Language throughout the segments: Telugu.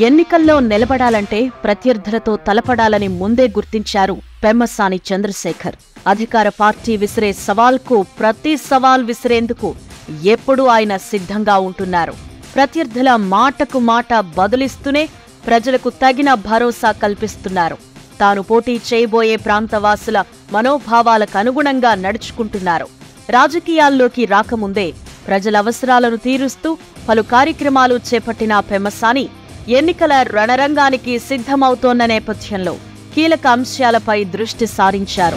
ఎన్నికల్లో నిలబడాలంటే ప్రత్యర్థులతో తలపడాలని ముందే గుర్తించారు పెమ్మసాని చంద్రశేఖర్ అధికార పార్టీ విసిరే సవాల్కు ప్రతి సవాల్ విసిరేందుకు ఎప్పుడూ ఆయన సిద్ధంగా ఉంటున్నారు ప్రత్యర్థుల మాటకు మాట బదులిస్తూనే ప్రజలకు తగిన భరోసా కల్పిస్తున్నారు తాను పోటీ చేయబోయే ప్రాంతవాసుల మనోభావాలకు అనుగుణంగా నడుచుకుంటున్నారు రాజకీయాల్లోకి రాకముందే ప్రజల అవసరాలను తీరుస్తూ పలు కార్యక్రమాలు చేపట్టిన పెమ్మసాని ఎన్నికల రణరంగానికి సిద్ధమవుతోన్న నేపథ్యంలో కీలక అంశాలపై దృష్టి సారించారు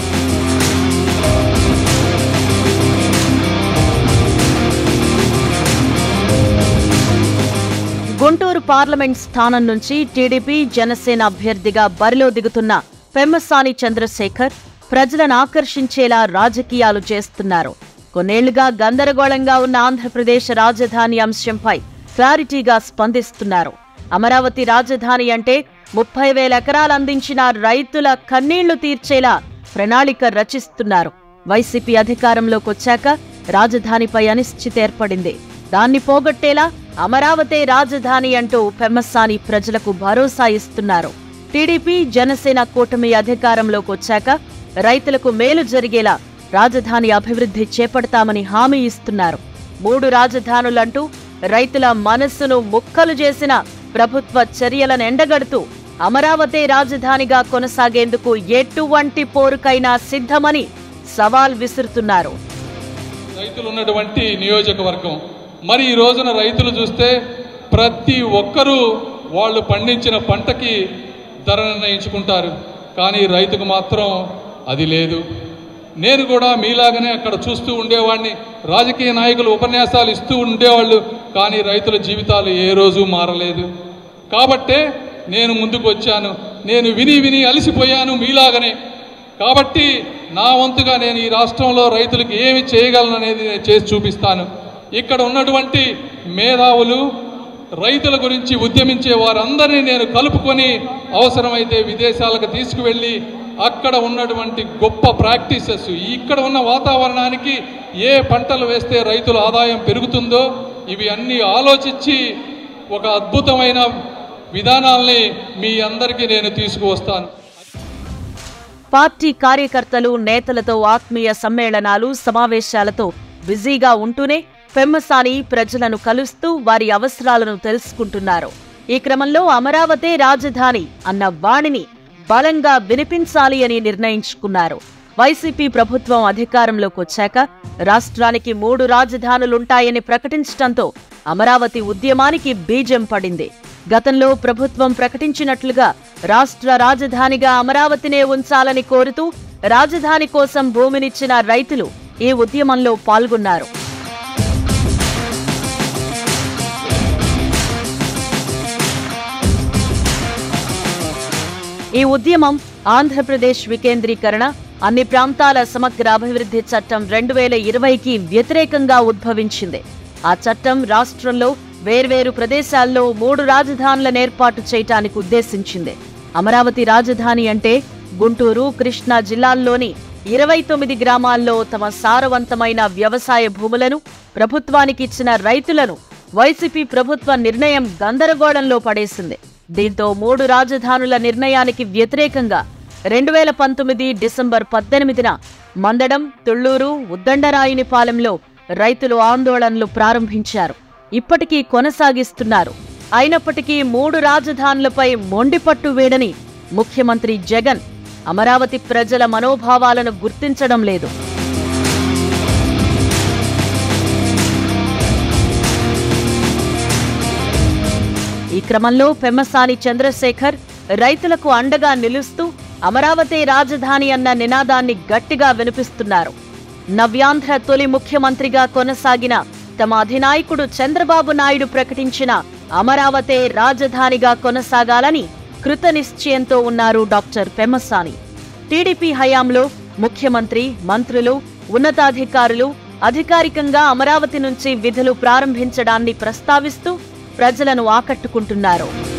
గుంటూరు పార్లమెంట్ స్థానం నుంచి టీడీపీ జనసేన అభ్యర్థిగా బరిలో దిగుతున్న పెమ్మసాని చంద్రశేఖర్ ప్రజలను ఆకర్షించేలా రాజకీయాలు చేస్తున్నారు కొన్నేళ్లుగా గందరగోళంగా ఉన్న ఆంధ్రప్రదేశ్ రాజధాని అంశంపై క్లారిటీగా స్పందిస్తున్నారు అమరావతి రాజధాని అంటే ముప్పై వేల ఎకరాలు అందించిన రైతుల కన్నీళ్లు తీర్చేలా ప్రణాళిక రచిస్తున్నారు వైసీపీ అధికారంలోకి వచ్చాక రాజధానిపై అనిశ్చితి ఏర్పడింది దాన్ని పోగొట్టేలా అమరావతే రాజధాని అంటూ పెమ్మసాని ప్రజలకు భరోసా ఇస్తున్నారు టీడీపీ జనసేన కూటమి అధికారంలోకి వచ్చాక రైతులకు మేలు జరిగేలా రాజధాని అభివృద్ధి చేపడతామని హామీ ఇస్తున్నారు మూడు రాజధానులంటూ రైతుల మనస్సును ముక్కలు చేసిన ప్రభుత్వ చర్యలను ఎండగడుతూ అమరావతి రాజధానిగా కొనసాగేందుకు ఎటువంటి పోరుకైనా సిద్ధమని సవాల్ విసురుతున్నారు రైతులు ఉన్నటువంటి నియోజకవర్గం మరి ఈ రోజున రైతులు చూస్తే ప్రతి ఒక్కరూ వాళ్ళు పండించిన పంటకి ధర నిర్ణయించుకుంటారు కానీ రైతుకు మాత్రం అది లేదు నేను కూడా మీలాగనే అక్కడ చూస్తూ ఉండేవాడిని రాజకీయ నాయకులు ఉపన్యాసాలు ఇస్తూ ఉండేవాళ్ళు కానీ రైతుల జీవితాలు ఏ రోజు మారలేదు కాబట్టే నేను ముందుకు వచ్చాను నేను విని విని అలసిపోయాను మీలాగనే కాబట్టి నా వంతుగా నేను ఈ రాష్ట్రంలో రైతులకు ఏమి చేయగలను అనేది నేను చేసి చూపిస్తాను ఇక్కడ ఉన్నటువంటి మేధావులు రైతుల గురించి ఉద్యమించే వారందరినీ నేను కలుపుకొని అవసరమైతే విదేశాలకు తీసుకువెళ్ళి అక్కడ ఉన్నటువంటి గొప్ప ప్రాక్టీసెస్ ఇక్కడ ఉన్న వాతావరణానికి ఏ పంటలు వేస్తే రైతుల ఆదాయం పెరుగుతుందో ఇవి అన్నీ ఆలోచించి ఒక అద్భుతమైన విధానాల్ని మీ అందరికీ నేను తీసుకువస్తాను పార్టీ కార్యకర్తలు నేతలతో ఆత్మీయ సమ్మేళనాలు సమావేశాలతో బిజీగా ఉంటూనే పెమ్మసాని ప్రజలను కలుస్తూ వారి అవసరాలను తెలుసుకుంటున్నారు ఈ క్రమంలో అమరావతే రాజధాని అన్న వాణిని బలంగా వినిపించాలి అని నిర్ణయించుకున్నారు వైసీపీ ప్రభుత్వం అధికారంలోకి వచ్చాక రాష్ట్రానికి మూడు రాజధానులుంటాయని ప్రకటించడంతో అమరావతి ఉద్యమానికి బీజం పడింది గతంలో ప్రభుత్వం ప్రకటించినట్లుగా రాష్ట్ర రాజధానిగా అమరావతినే ఉంచాలని కోరుతూ రాజధాని కోసం భూమినిచ్చిన రైతులు ఈ ఉద్యమంలో పాల్గొన్నారు ఈ ఉద్యమం ఆంధ్రప్రదేశ్ వికేంద్రీకరణ అన్ని ప్రాంతాల సమగ్ర అభివృద్ధి చట్టం రెండు వేల ఇరవైకి వ్యతిరేకంగా ఉద్భవించింది ఆ చట్టం రాష్ట్రంలో వేర్వేరు ప్రదేశాల్లో మూడు రాజధానులను ఏర్పాటు చేయటానికి ఉద్దేశించింది అమరావతి రాజధాని అంటే గుంటూరు కృష్ణా జిల్లాల్లోని ఇరవై తొమ్మిది గ్రామాల్లో తమ సారవంతమైన వ్యవసాయ భూములను ప్రభుత్వానికి ఇచ్చిన రైతులను వైసీపీ ప్రభుత్వ నిర్ణయం గందరగోళంలో పడేసింది దీంతో మూడు రాజధానుల నిర్ణయానికి వ్యతిరేకంగా రెండు వేల పంతొమ్మిది డిసెంబర్ పద్దెనిమిదిన మందడం తుళ్లూరు ఉద్దండరాయునిపాలెంలో రైతులు ఆందోళనలు ప్రారంభించారు ఇప్పటికీ కొనసాగిస్తున్నారు అయినప్పటికీ మూడు రాజధానులపై మొండిపట్టు వేడని ముఖ్యమంత్రి జగన్ అమరావతి ప్రజల మనోభావాలను గుర్తించడం లేదు ఈ క్రమంలో పెమ్మసాని చంద్రశేఖర్ రైతులకు అండగా నిలుస్తూ అమరావతి రాజధాని అన్న నినాదాన్ని గట్టిగా వినిపిస్తున్నారు నవ్యాంధ్ర తొలి ముఖ్యమంత్రిగా కొనసాగిన తమ అధినాయకుడు చంద్రబాబు నాయుడు ప్రకటించిన అమరావతే రాజధానిగా కొనసాగాలని కృత నిశ్చయంతో ఉన్నారు డాక్టర్ పెమ్మసాని టీడీపీ హయాంలో ముఖ్యమంత్రి మంత్రులు ఉన్నతాధికారులు అధికారికంగా అమరావతి నుంచి విధులు ప్రారంభించడాన్ని ప్రస్తావిస్తూ ప్రజలను ఆకట్టుకుంటున్నారు